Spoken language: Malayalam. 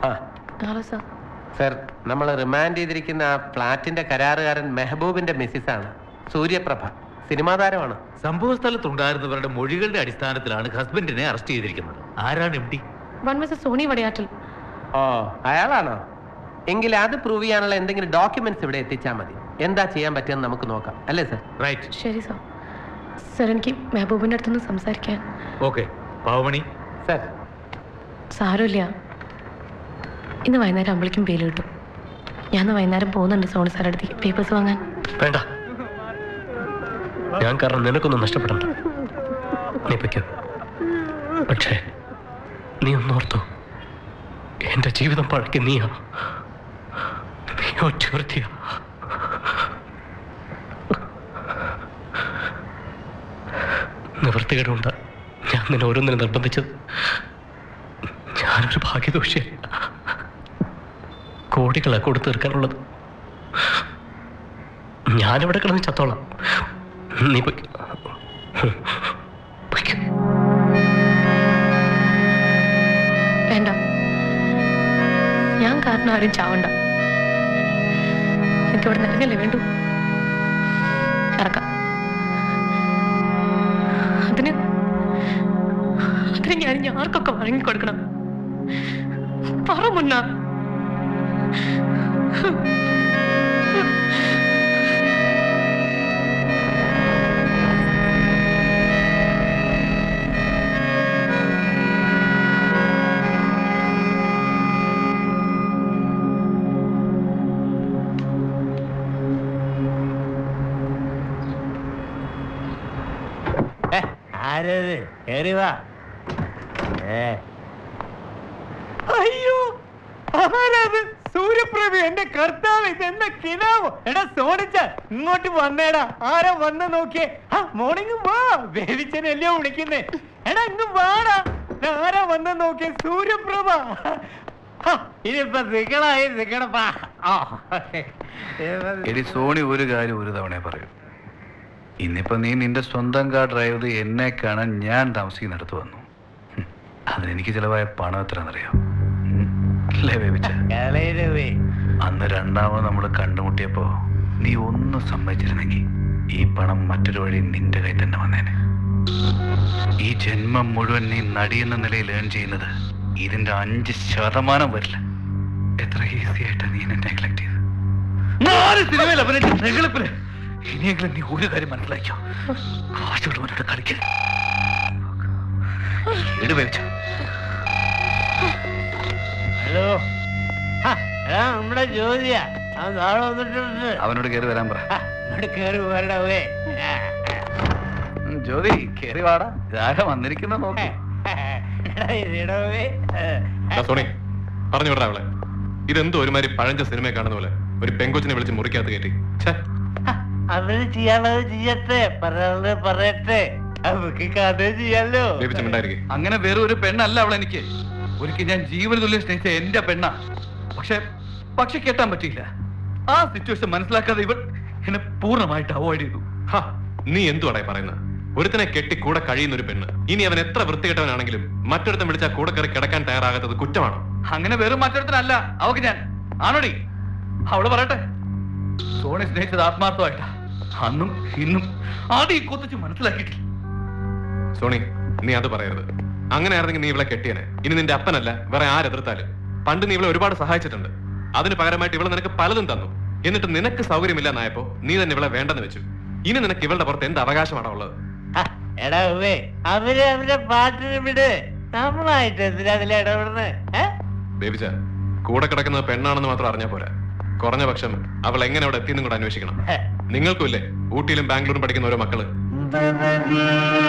ആ ഹലോ സാർ സർ നമ്മൾ റിമാൻഡ് ചെയ്തിരിക്കുന്ന ആ ഫ്ലാറ്റിന്റെ കരാറുകാരൻ മെഹബൂബിന്റെ മിസ്സിസ് ആണ് സൂര്യപ്രഭ സിനിമാ താരമാണ് സംഭവ സ്ഥലത്തുണ്ടായിരുന്നവരുടെ മൊഴികളുടെ അടിസ്ഥാനത്തിലാണ് ഹസ്ബൻഡിനെ അറസ്റ്റ് ചെയ്തിരിക്കുന്നത് ആരാണ് M D one mister Sony Vadayattil ഓ അയാളാണോ എങ്കിൽ അത് പ്രൂവ് ചെയ്യാനുള്ള എന്തെങ്കിലും ഡോക്യുമെന്റ്സ് ഇവിടെ എത്തിച്ചാൽ മതി എന്താ ചെയ്യാൻ പറ്റുമെന്ന് നമുക്ക് നോക്കാം അല്ലേ സർ റൈറ്റ് ശരി സാർ സാർ എനിക്ക് മെഹബൂബിൻ്റെ അടുത്തുനിന്ന് സംസാരിക്കാൻ ഓക്കെ പാവമണി സർ സാരമില്ല ഇന്ന് വൈകുന്നേരം അമ്പളിക്കും പേര് കിട്ടും ഞാൻ ഇന്ന് വൈകുന്നേരം പോകുന്നുണ്ട് സോണി സാറിൻ്റെ അടുത്തേക്ക് പേപ്പേഴ്സ് വാങ്ങാൻ വേണ്ട ഞാൻ കാരണം നിനക്കൊന്നും നഷ്ടപ്പെടണ്ട നീ പൊയ്ക്കോ പക്ഷേ നീ ഒന്നോർത്തു എന്റെ ജീവിതം പഴക്കി നീയാ നീ ഒറ്റ നിവൃത്തികേടുണ്ട് ഞാൻ നിന്നെ ഓരോന്നിനെ നിർബന്ധിച്ചത് ഞാനൊരു ഭാഗ്യദോഷിയല്ല കോടികളെ കൊടുത്തു തീർക്കാനുള്ളത് ഞാനിവിടെ കിടന്ന് ചത്തോളാം നീ പൊയ്ക്കോ. പൊയ്ക്കോ. വേണ്ട ഞാൻ കാരണം ആരും ചാവണ്ട എനിക്ക് ഇവിടെ നിറങ്ങല്ലേ വേണ്ടു ഇറക്കാം അതിന് അതിന് ഞാൻ ഇനി ആർക്കൊക്കെ വാങ്ങിക്കൊടുക്കണം പറ മുന്ന ആരത് കേറി വാ ഏ. അയ്യോ ആരത് സൂര്യപ്രഭ എന്റെ കർത്താവ് ഇതെന്താ കിനാവോ എടാ സോണിച്ച ഇങ്ങോട്ട് വന്നേടാ ആരാ വന്ന് നോക്കിയേ ആ മോർണിംഗ് വാ വേവിച്ചനല്ലേ വിളിക്കുന്നേ എടാ ഇങ്ങ് വാടാ ദാ ആരാ വന്ന് നോക്കിയേ സൂര്യപ്രഭ ആ, ഇനിയിപ്പൊ നിക്കണായി നിക്കണപ്പാ ആ എടി സോണി ഒരു കാര്യം ഒരു തവണ പറയൂ ഇന്നിപ്പോ നീ നിന്റെ സ്വന്തം കാർ ഡ്രൈവ് ചെയ്ത് എന്നെ കാണാൻ ഞാൻ താമസിക്കുന്നിടത്ത് വന്നു ഹും. അതിനെനിക്ക് ചിലവായ പണം എത്രയാണെന്നറിയാം ഉം. അല്ലേ ബേബിച്ച കളയരുവേ അന്ന് രണ്ടാമത് നമ്മൾ കണ്ടുമുട്ടിയപ്പോ നീ ഒന്ന് സമ്മതിച്ചിരുന്നെങ്കിൽ ഈ പണം മറ്റൊരു വഴി നിന്റെ കയ്യിൽ തന്നെ വന്നേനെ ഈ ജന്മം മുഴുവൻ നീ നടിയെന്ന നിലയിൽ ഏൺ ചെയ്യുന്നത് ഇതിന്റെ അഞ്ച് ശതമാനം വരില്ല എത്ര ഈസി ആയിട്ടാ നീ എന്നെ നെഗ്ലക്ട് ചെയ്ത് നാല് സിനിമയിൽ അഭിനയിച്ച നെഗളിപ്പില് ഇനിയെങ്കിലും നീ ഒരു കാര്യം മനസ്സിലാക്കിയോ കാശുകൾ മുന്നോട്ട് കളിക്കരുത് ഇട് വേവിച്ചോ ഹലോ ആ, എടാ നമ്മുടെ ജോലിയാ ആ നാളെ വന്നിട്ടുണ്ട് അവനോട് കയറി വരാൻ പറ ആ, ഇങ്ങോട്ട് കേറി വരണവേ ഉം, ജ്യോതി കയറി വാടാ ഇതാരാ വന്നിരിക്കുന്ന നോക്കി എടാ ഇടവേ എടാ സോണി പറഞ്ഞു വിടാ അവളെ ഇതെന്തോ ഒരുമാതിരി പഴഞ്ച സിനിമ കാണുന്ന പോലെ ഒരു പെങ്കൊച്ചിനെ വിളിച്ച് മുറിക്കകത്ത് കയറ്റി ഛേ അവര് ചെയ്യാനുള്ളത് ചെയ്യട്ടെ പറയാനുള്ളത് പറയട്ടെ അവർക്ക് കഥ ചെയ്യാലോ ബേബിച്ചുണ്ടായിരിക്കും അങ്ങനെ വെറും ഒരു പെണ്ണല്ല അവൾ എനിക്ക് ഒരിക്കൽ ഞാൻ ജീവന തുല്യം സ്നേഹിച്ച എന്റെ പെണ്ണ പക്ഷെ പക്ഷെ കേട്ടാൻ പറ്റിയില്ല ആ സിറ്റുവേഷൻ മനസ്സിലാക്കാതെ ഇവൾ എന്നെ പൂർണ്ണമായിട്ട് അവോയ്ഡ് ചെയ്തു ഹാ, നീ എന്തുവാടാ ഈ പറയുന്നത് ഒരുത്തനെ കെട്ടി കൂടെ കഴിയുന്ന ഒരു പെണ്ണ് ഇനി അവൻ എത്ര വൃത്തികെട്ടവനാണെങ്കിലും മറ്റൊരുത്തൻ വിളിച്ചാൽ കൂടെ കയറി കിടക്കാൻ തയ്യാറാകാത്തത് കുറ്റമാണോ അങ്ങനെ വെറും മറ്റൊരുത്തനല്ല അവക്ക് ഞാൻ ആണോടി അവള് പറയട്ടെ സോണി സ്നേഹിച്ചത് ആത്മാർത്ഥമായിട്ടാ അന്നും ഇന്നും ആദ്യം ഈ കൊത്തിച്ച് മനസ്സിലാക്കിയിട്ടില്ല സോണി നീ അത് പറയരുത് അങ്ങനെ ആയിരുന്നെങ്കിൽ നീ ഇവളെ കെട്ടിയനെ ഇനി നിന്റെ അപ്പനല്ല വേറെ ആരെതിർത്താലും പണ്ട് നീ ഇവളെ ഒരുപാട് സഹായിച്ചിട്ടുണ്ട് അതിന് പകരമായിട്ട് ഇവളെ നിനക്ക് പലതും തന്നു എന്നിട്ട് നിനക്ക് സൗകര്യമില്ലെന്നായപ്പോ നീ തന്നെ ഇവളെ വേണ്ടെന്ന് വെച്ചു ഇനി നിനക്ക് ഇവളുടെ പുറത്ത് എന്ത് അവകാശമാണോ ഉള്ളത് ആ, എടാ ഉവ്വേ അവര് അവരുടെ പാട്ടിന് വിട് നമ്മളായിട്ട് എന്തിനാ അതിൽ ഇടപെടുന്നത് ഏ ബേബിച്ച കൂടെ കിടക്കുന്നത് പെണ്ണാണെന്ന് മാത്രം അറിഞ്ഞാൽ പോരാ കുറഞ്ഞ പക്ഷം അവൾ എങ്ങനെ അവിടെ എത്തിയെന്നും കൂടെ അന്വേഷിക്കണം ഹെ. നിങ്ങൾക്കും ഇല്ലേ ഊട്ടിയിലും ബാംഗ്ലൂരും പഠിക്കുന്ന ഓരോ മക്കള്